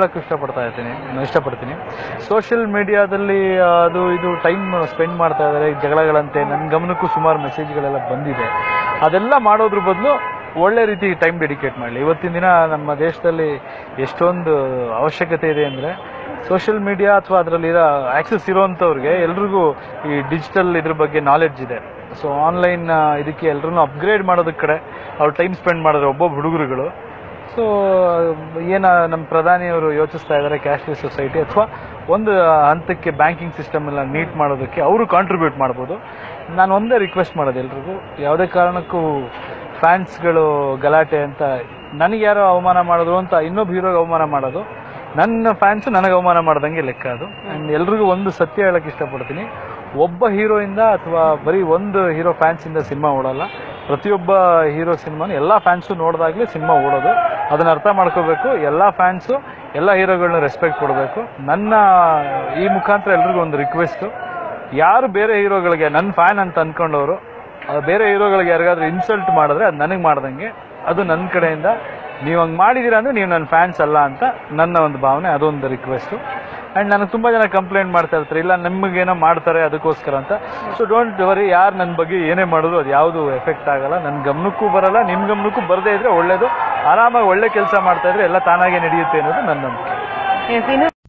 ಹೇಳಕ್ ಇಷ್ಟಪಡ್ತಾ ಇರ್ತೀನಿ ಇಷ್ಟಪಡ್ತೀನಿ ಸೋಷಿಯಲ್ ಮೀಡಿಯಾದಲ್ಲಿ ಅದು ಇದು ಟೈಮ್ ಸ್ಪೆಂಡ್ ಮಾಡ್ತಾ ಇದ್ದಾರೆ ಜಗಳಗಳಂತೆ ನನ್ನ ಗಮನಕ್ಕೂ ಸುಮಾರು ಮೆಸೇಜ್ಗಳೆಲ್ಲ ಬಂದಿದೆ ಅದೆಲ್ಲ ಮಾಡೋದ್ರ ಬದಲು ಒಳ್ಳೆ ರೀತಿ ಟೈಮ್ ಡೆಡಿಕೇಟ್ ಮಾಡಲಿ ಇವತ್ತಿನ ದಿನ ನಮ್ಮ ದೇಶದಲ್ಲಿ ಎಷ್ಟೊಂದು ಅವಶ್ಯಕತೆ ಇದೆ ಅಂದರೆ ಸೋಷಿಯಲ್ ಮೀಡಿಯಾ ಅಥವಾ ಅದರಲ್ಲಿರೋ ಆಕ್ಸೆಸ್ ಇರೋವಂಥವ್ರಿಗೆ ಎಲ್ರಿಗೂ ಈ ಡಿಜಿಟಲ್ ಇದ್ರ ಬಗ್ಗೆ ನಾಲೆಡ್ಜ್ ಇದೆ ಸೊ ಆನ್ಲೈನ್ ಇದಕ್ಕೆ ಎಲ್ರೂ ಅಪ್ಗ್ರೇಡ್ ಮಾಡೋದಕ್ಕೆ ಕಡೆ ಅವ್ರು ಟೈಮ್ ಸ್ಪೆಂಡ್ ಮಾಡಿದ್ರೆ ಒಬ್ಬೊಬ್ಬ ಹುಡುಗರುಗಳು ಸೊ ಏನ ನಮ್ಮ ಪ್ರಧಾನಿಯವರು ಯೋಚಿಸ್ತಾ ಇದ್ದಾರೆ ಕ್ಯಾಶ್ಲೆಸ್ ಸೊಸೈಟಿ ಅಥವಾ ಒಂದು ಹಂತಕ್ಕೆ ಬ್ಯಾಂಕಿಂಗ್ ಸಿಸ್ಟಮ್ ಎಲ್ಲ ನೀಟ್ ಮಾಡೋದಕ್ಕೆ ಅವರು ಕಾಂಟ್ರಿಬ್ಯೂಟ್ ಮಾಡ್ಬೋದು ನಾನು ಒಂದೇ ರಿಕ್ವೆಸ್ಟ್ ಮಾಡೋದು ಎಲ್ರಿಗೂ ಯಾವುದೇ ಕಾರಣಕ್ಕೂ ಫ್ಯಾನ್ಸ್ಗಳು ಗಲಾಟೆ ಅಂತ ನನಗೆ ಯಾರೋ ಅವಮಾನ ಮಾಡಿದ್ರು ಅಂತ ಇನ್ನೊಬ್ಬ ಹೀರೋಗೆ ಅವಮಾನ ಮಾಡೋದು ನನ್ನ ಫ್ಯಾನ್ಸ್ ನನಗೆ ಅವಮಾನ ಮಾಡ್ದಂಗೆ ಲೆಕ್ಕ ಅದು ಆ್ಯಂಡ್ ಎಲ್ರಿಗೂ ಒಂದು ಸತ್ಯ ಹೇಳಕ್ ಇಷ್ಟಪಡ್ತೀನಿ ಒಬ್ಬ ಹೀರೋಯಿಂದ ಅಥವಾ ಬರೀ ಒಂದು ಹೀರೋ ಫ್ಯಾನ್ಸಿಂದ ಸಿನಿಮಾ ಓಡಲ್ಲ ಪ್ರತಿಯೊಬ್ಬ ಹೀರೋ ಸಿನಿಮಾನು ಎಲ್ಲ ಫ್ಯಾನ್ಸು ನೋಡಿದಾಗಲೇ ಸಿನಿಮಾ ಓಡೋದು ಅದನ್ನ ಅರ್ಥ ಮಾಡ್ಕೋಬೇಕು ಎಲ್ಲ ಫ್ಯಾನ್ಸು ಎಲ್ಲ ಹೀರೋಗಳನ್ನ ರೆಸ್ಪೆಕ್ಟ್ ಕೊಡಬೇಕು ನನ್ನ ಈ ಮುಖಾಂತರ ಎಲ್ರಿಗೂ ಒಂದು ರಿಕ್ವೆಸ್ಟು ಯಾರು ಬೇರೆ ಹೀರೋಗಳಿಗೆ ನನ್ನ ಫ್ಯಾನ್ ಅಂತ ಅನ್ಕೊಂಡವರು ಆ ಬೇರೆ ಹೀರೋಗಳಿಗೆ ಯಾರಿಗಾದ್ರೂ ಇನ್ಸಲ್ಟ್ ಮಾಡಿದ್ರೆ ಅದು ನನಗೆ ಮಾಡ್ದಂಗೆ ಅದು ನನ್ನ ಕಡೆಯಿಂದ ನೀವು ಹಂಗೆ ಮಾಡಿದ್ದೀರಾ ಅಂದ್ರೆ ನೀವು ನನ್ನ ಫ್ಯಾನ್ಸ್ ಅಲ್ಲ ಅಂತ ನನ್ನ ಒಂದು ಭಾವನೆ ಅದೊಂದು ರಿಕ್ವೆಸ್ಟು ಆ್ಯಂಡ್ ನನಗೆ ತುಂಬ ಜನ ಕಂಪ್ಲೇಂಟ್ ಮಾಡ್ತಾ ಇರ್ತಾರೆ ಇಲ್ಲ ನಿಮಗೇನೋ ಮಾಡ್ತಾರೆ ಅದಕ್ಕೋಸ್ಕರ ಅಂತ ಸೊ ಡೋಂಟ್ ವರಿ ಯಾರು ನನ್ನ ಬಗ್ಗೆ ಏನೇ ಮಾಡಿದ್ರು ಅದು ಯಾವುದು ಎಫೆಕ್ಟ್ ಆಗಲ್ಲ ನನ್ನ ಗಮನಕ್ಕೂ ಬರಲ್ಲ ನಿಮ್ಮ ಗಮನಕ್ಕೂ ಬರದೇ ಇದ್ರೆ ಒಳ್ಳೇದು ಆರಾಮಾಗಿ ಒಳ್ಳೆ ಕೆಲಸ ಮಾಡ್ತಾ ಇದ್ರೆ ಎಲ್ಲ ತಾನಾಗೆ ನಡೆಯುತ್ತೆ ಅನ್ನೋದು ನನ್ನ ನಂಬಿಕೆ ಎಸ್, ಇನ್ನು